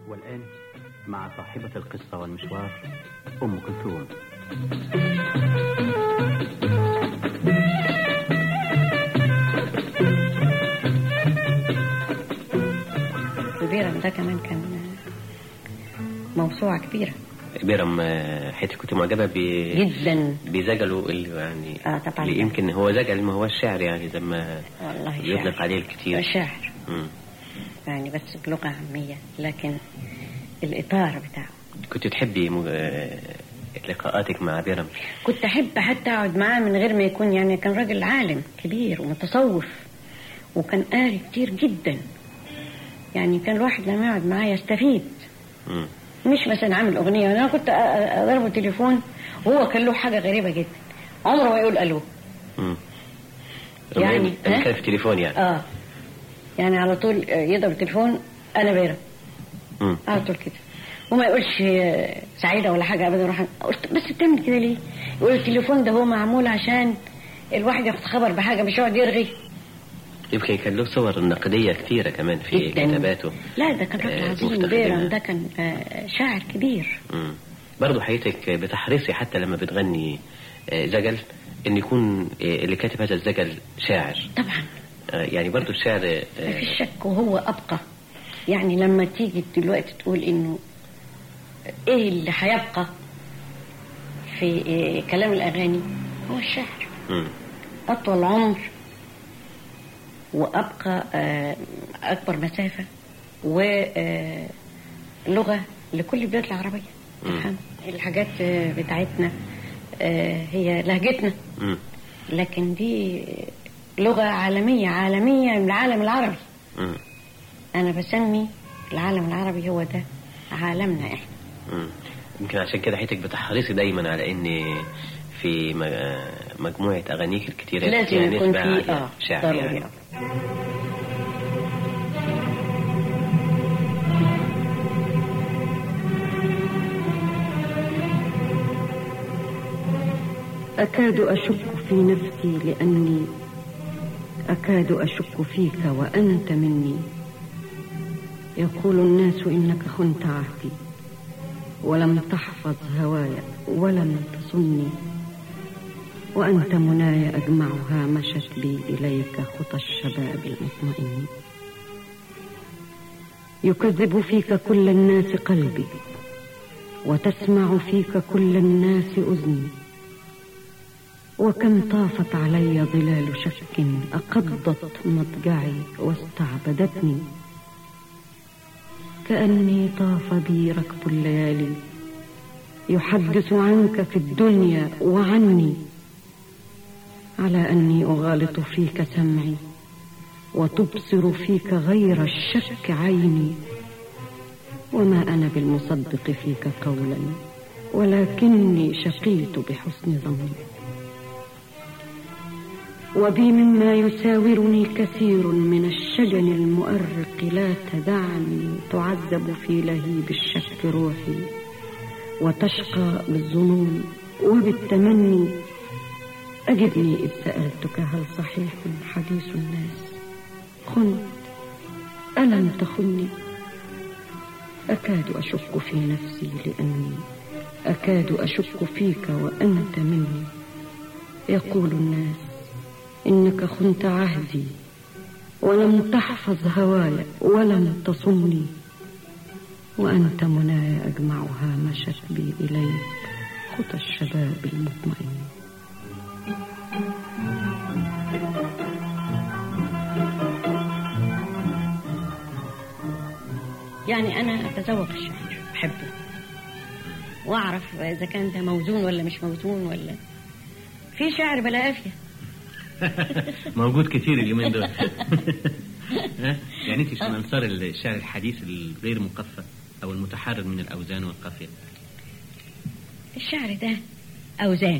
والآن مع صاحبة القصة والمشوار أم كلثوم البيرم ده كمان كان موسوعة كبيرة بيرم آه، حيث كنت معجبة ب جدا بزجله اللي يعني آه، طبعاً. اللي يمكن هو زجل ما هو الشعر يعني زي ما والله يطلق شاعر عليه الكثير شاعر مم. يعني بس بلغة عامية لكن الإطار بتاعه كنت تحبي م- آه، لقاءاتك مع بيرم كنت أحب حتى أقعد معاه من غير ما يكون يعني كان راجل عالم كبير ومتصوف وكان قاري كتير جدا يعني كان الواحد لما يقعد معاه يستفيد مم. مش مثلا عامل أغنية أنا كنت أ- أ- أضربه تليفون وهو كان له حاجة غريبة جدا عمره ما يقول ألو مم. يعني، المهم، ها؟ كان في تليفون يعني اه يعني على طول آه، يضرب التليفون انا بيرم مم. على طول كده وما يقولش آه، سعيده ولا حاجه ابدا روح قلت بس بتعمل كده ليه؟ يقول التليفون ده هو معمول عشان الواحد ياخد خبر بحاجه مش يقعد يرغي يمكن كان له صور نقدية كثيرة كمان في جداً. كتاباته لا ده كان آه، راجل عظيم مفتخر بيرم بها. ده كان آه، شاعر كبير مم. برضه حياتك بتحرصي حتى لما بتغني آه، زجل ان يكون آه، اللي كاتب هذا الزجل شاعر طبعا آه، يعني برضه الشعر ما آه، فيش شك وهو ابقى يعني لما تيجي دلوقتي تقول انه ايه اللي هيبقى في آه، كلام الاغاني هو الشعر مم. أطول عمر وأبقى آه، أكبر مسافة ولغة لكل البلاد العربية مم. تفهم الحاجات آه، بتاعتنا آه، هي لهجتنا مم. لكن دي لغة عالمية عالمية من العالم العربي مم. أنا بسمي العالم العربي هو ده عالمنا إحنا مم. يمكن عشان كده حياتك بتحرصي دايما على ان في م- آه، مجموعة اغانيك الكتيرة لازم فيها يكون نسبة في عالية آه شعر ضروري يعني آه. أكاد أشك في نفسي لأني أكاد أشك فيك وأنت مني يقول الناس إنك خنت عهدي ولم تحفظ هواي ولم تصني وأنت مناي أجمعها مشت بي إليك خطى الشباب المطمئن يكذب فيك كل الناس قلبي وتسمع فيك كل الناس أذني وكم طافت علي ظلال شك أقضت مضجعي واستعبدتني كأني طاف بي ركب الليالي يحدث عنك في الدنيا وعني على أني أغالط فيك سمعي وتبصر فيك غير الشك عيني وما أنا بالمصدق فيك قولا ولكني شقيت بحسن ظني وبي مما يساورني كثير من الشجن المؤرق لا تدعني تعذب في لهيب الشك روحي وتشقى بالظنون وبالتمني أجبني إذ سألتك هل صحيح حديث الناس خنت ألم تخني أكاد أشك في نفسي لأني أكاد أشك فيك وأنت مني يقول الناس إنك خنت عهدي ولم تحفظ هواي ولم تصني وأنت مناي أجمعها مشت بي إليك خطى الشباب المطمئن يعني أنا أتذوق الشعر أحبه وأعرف إذا كان ده موزون ولا مش موزون ولا في شعر بلا قافية موجود كتير اليومين دول ها؟ يعني انت من انصار الشعر الحديث الغير مقفى او المتحرر من الاوزان والقافيه الشعر ده أوزان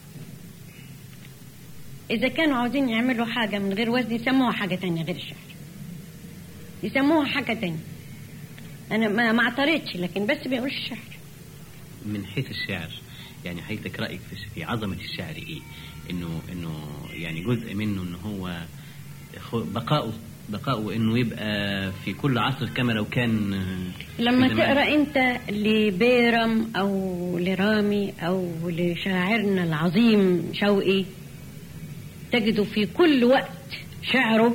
إذا كانوا عاوزين يعملوا حاجة من غير وزن يسموها حاجة تانية غير الشعر يسموها حاجة تانية أنا ما ما اعترضش لكن بس بيقولش الشعر من حيث الشعر يعني حيثك رايك في في عظمه الشعر ايه انه انه يعني جزء منه ان هو خ- بقاؤه بقاء وانه يبقى في كل عصر كما لو كان آه، لما في زمان. تقرا انت لبيرم او لرامي او لشاعرنا العظيم شوقي تجد في كل وقت شعره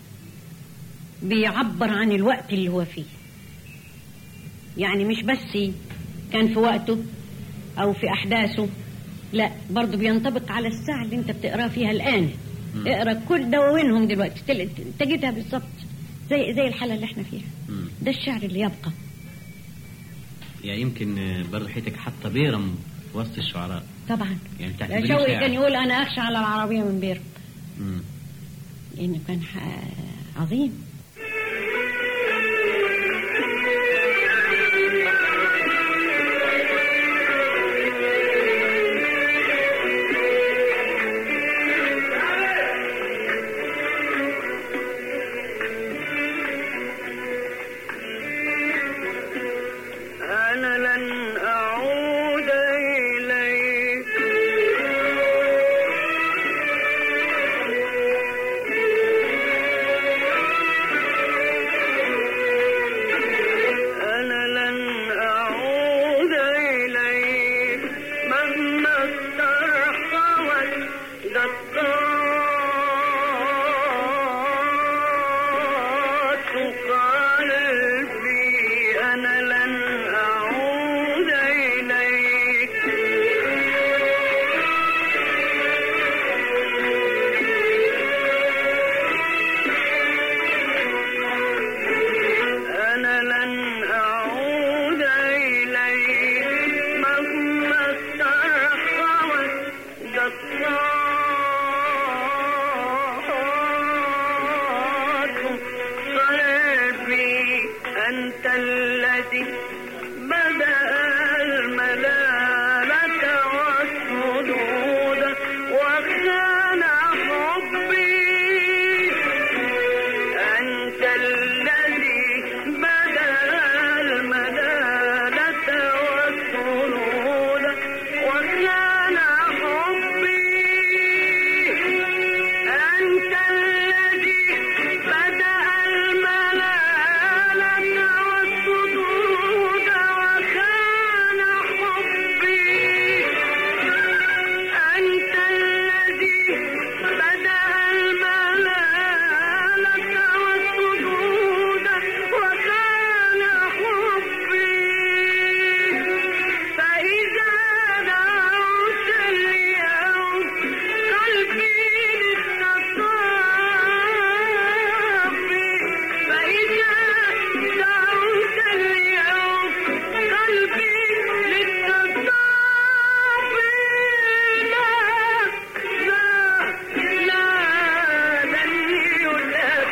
بيعبر عن الوقت اللي هو فيه يعني مش بس كان في وقته او في احداثه لا برضه بينطبق على الساعه اللي انت بتقرا فيها الان مم. اقرا كل دواوينهم دلوقتي تل- تجدها بالظبط زي زي الحاله اللي احنا فيها مم. ده الشعر اللي يبقى يعني يمكن آه، برضه حياتك حتى بيرم في وسط الشعراء طبعا يعني لا تعتبريه شوقي شاعر. كان يقول انا اخشى على العربيه من بيرم مم. لانه كان ح- عظيم أنا لن أعود إليك أنا لن أعود إليك مهما استرخوت دقات قلبي أنا لن أعود إليك أنا لن أعود إليك مهما استرخوت دقات قلبي أنت الذي بدأ الملامة والصدود وكان حبي أنت الذي بدأ الملالة والسرور وكان حبي أنت الذي بدأ الملالة والسدود وكان حبي أنت الذي بدأ الملالة والسجود وكان حبي فإذا دعوت اليوم قلبي للتصافي فإذا دعوت اليوم قلبي للتصافي لا لا لا لن يلف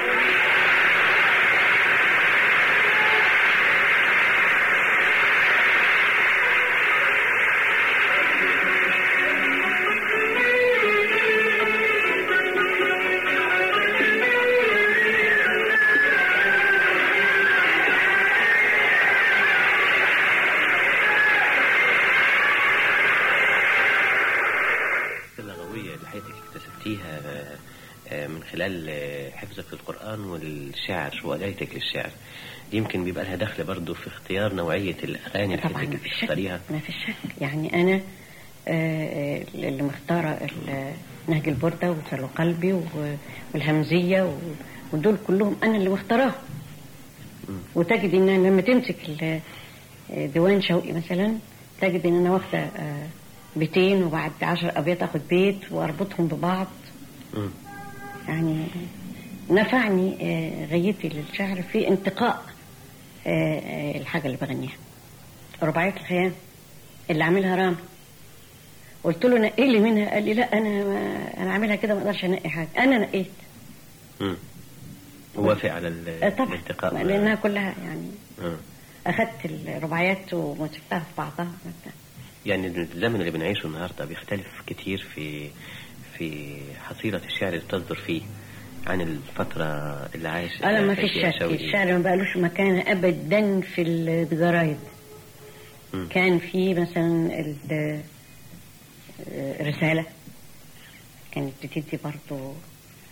اللغوية اللي حياتك اكتسبتيها آه، آه، من خلال آه، حفظك للقرآن والشعر وقرايتك للشعر دي يمكن بيبقى لها دخل برضه في اختيار نوعية الأغاني اللي طبعا ما حضرتك فيش بتختاريها شك ما فيش شك يعني انا آه، آه، اللي مختاره ال- نهج البرده وسلو قلبي و- والهمزيه و- ودول كلهم انا اللي مختاراه وتجد ان أنا لما تمسك ال- آه، ديوان شوقي مثلا تجد ان انا واخده آه، بيتين وبعد عشر ابيات اخد بيت واربطهم ببعض مم. يعني نفعني آه، غايتي للشعر في انتقاء آه، آه، الحاجة اللي بغنيها رباعية الخيام اللي عاملها رامي قلت له نقي لي منها قال لي لا انا ما انا عاملها كده ما اقدرش انقي حاجه انا نقيت مم. وافق على ال- آه، طبعا الالتقاء لانها كلها يعني مم. اخذت الرباعيات ومسكتها في بعضها يعني الزمن اللي بنعيشه النهارده بيختلف كتير في في حصيلة الشعر اللي تصدر فيه عن الفترة اللي عايش انا ما فيها فيش شك شوقي. الشعر ما بقالوش مكان ابدا في الجرايد مم. كان في مثلا ال- الرسالة كانت بتدي برضو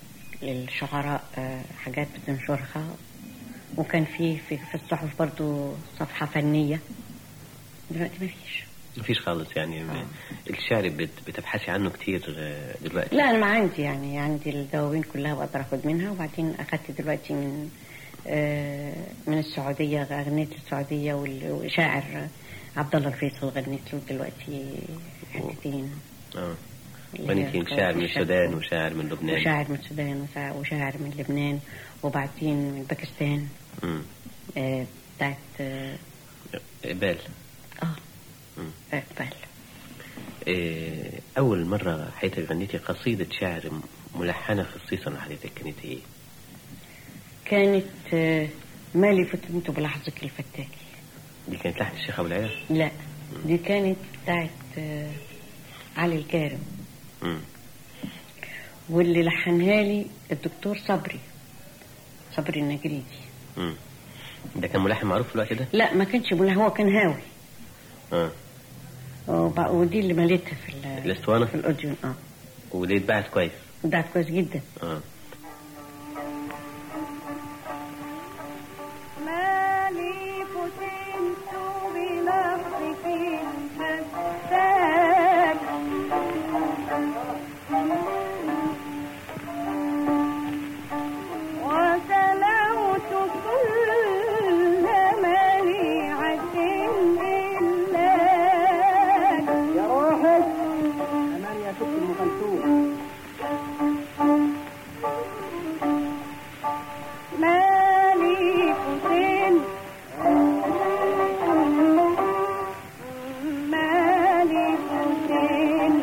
للشعراء آه، حاجات بتنشرها وكان في في, في الصحف برضو صفحة فنية دلوقتي ما فيش مفيش خالص يعني آه. الشعر بت- بتبحثي عنه كتير آه، دلوقتي لا انا ما عندي يعني عندي الدواوين كلها بقدر اخد منها وبعدين اخدت دلوقتي من آه، من السعوديه غنيت السعوديه وال- وشاعر عبد الله الفيصل غنيت له دلوقتي حتتين اه اللي هي غنيتين شاعر من الشاب. السودان وشاعر من لبنان وشاعر من السودان وشاعر, وشاعر من لبنان وبعدين من باكستان مم. آه، بتاعت اه بال آه، مم. آه، بال آه، أول مرة حيث غنيتي قصيدة شعر ملحنة خصيصا لحضرتك كانت إيه؟ كانت آه، مالي فتنت بلحظك الفتاكي دي كانت لحن الشيخ أبو العلا؟ لا دي كانت بتاعت آه، علي الكارم مم. واللي لحنها لي الدكتور صبري صبري النجريدي مم. ده كان ملحن معروف في الوقت ده؟ لا ما كانش ملحن هو كان هاوي اه وب- ودي اللي مليتها في ال- الأسطوانة؟ في الاوديو اه ودي اتباعت كويس ده كويس جدا اه مالي فتنت بلفظك الفتاك وسلوت كل مليعة بالله يا روحك أمان يا ست أم كلثوم مالي فتن مالي فتن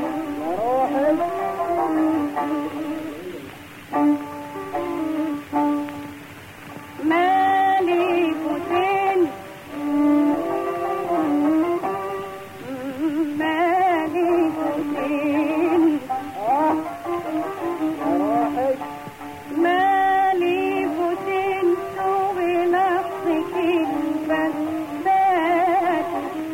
مالي فتن مالي فتن روحك مالي فتنت بلفظك الفتاك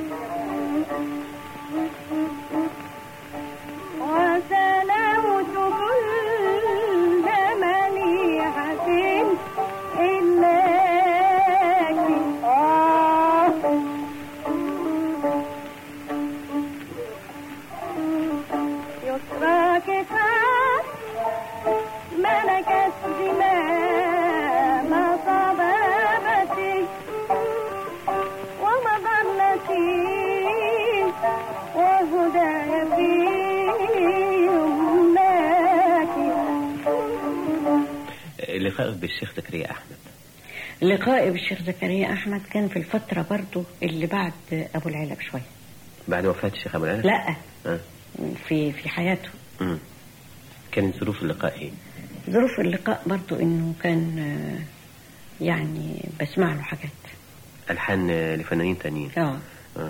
وسلوت كل مليحة إلاك آه يسراك فات ملكت زمام صبابتي ومظلتي وهداي في يمناك آه، لقائك بالشيخ زكريا أحمد لقائي بالشيخ زكريا احمد كان في الفتره برضو اللي بعد ابو العلا بشويه بعد وفاة الشيخ أبو العلا؟ لا آه. في في حياته مم. كانت ظروف اللقاء إيه؟ ظروف اللقاء برضو انه كان آه، يعني بسمع له حاجات ألحان آه، لفنانين تانيين اه آه.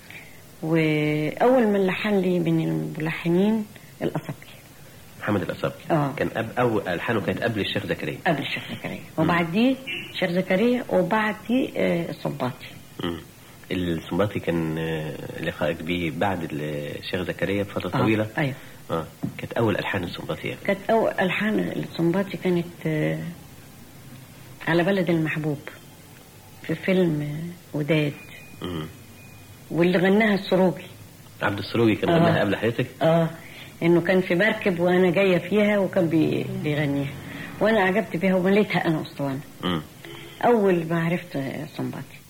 واول من لحن لي من الملحنين القصبي محمد الأصابي آه. كان أب أو ألحانه كانت قبل الشيخ زكريا قبل الشيخ زكريا وبعديه الشيخ زكريا وبعديه آه، الصباطي مم. السنباطي كان آه، لقائك بيه بعد الشيخ زكريا بفترة آه، طويلة ايوه اه كانت أول ألحان السنباطية كانت أول ألحان الصنباطي كانت آه، على بلد المحبوب في فيلم آه، وداد مم. واللي غناها السروجي عبد السروجي كان آه. غناها قبل حضرتك اه انه كان في مركب وانا جايه فيها وكان بي- بيغنيها وانا عجبت بيها ومليتها انا اسطوانه مم. اول ما عرفت آه، صنباطي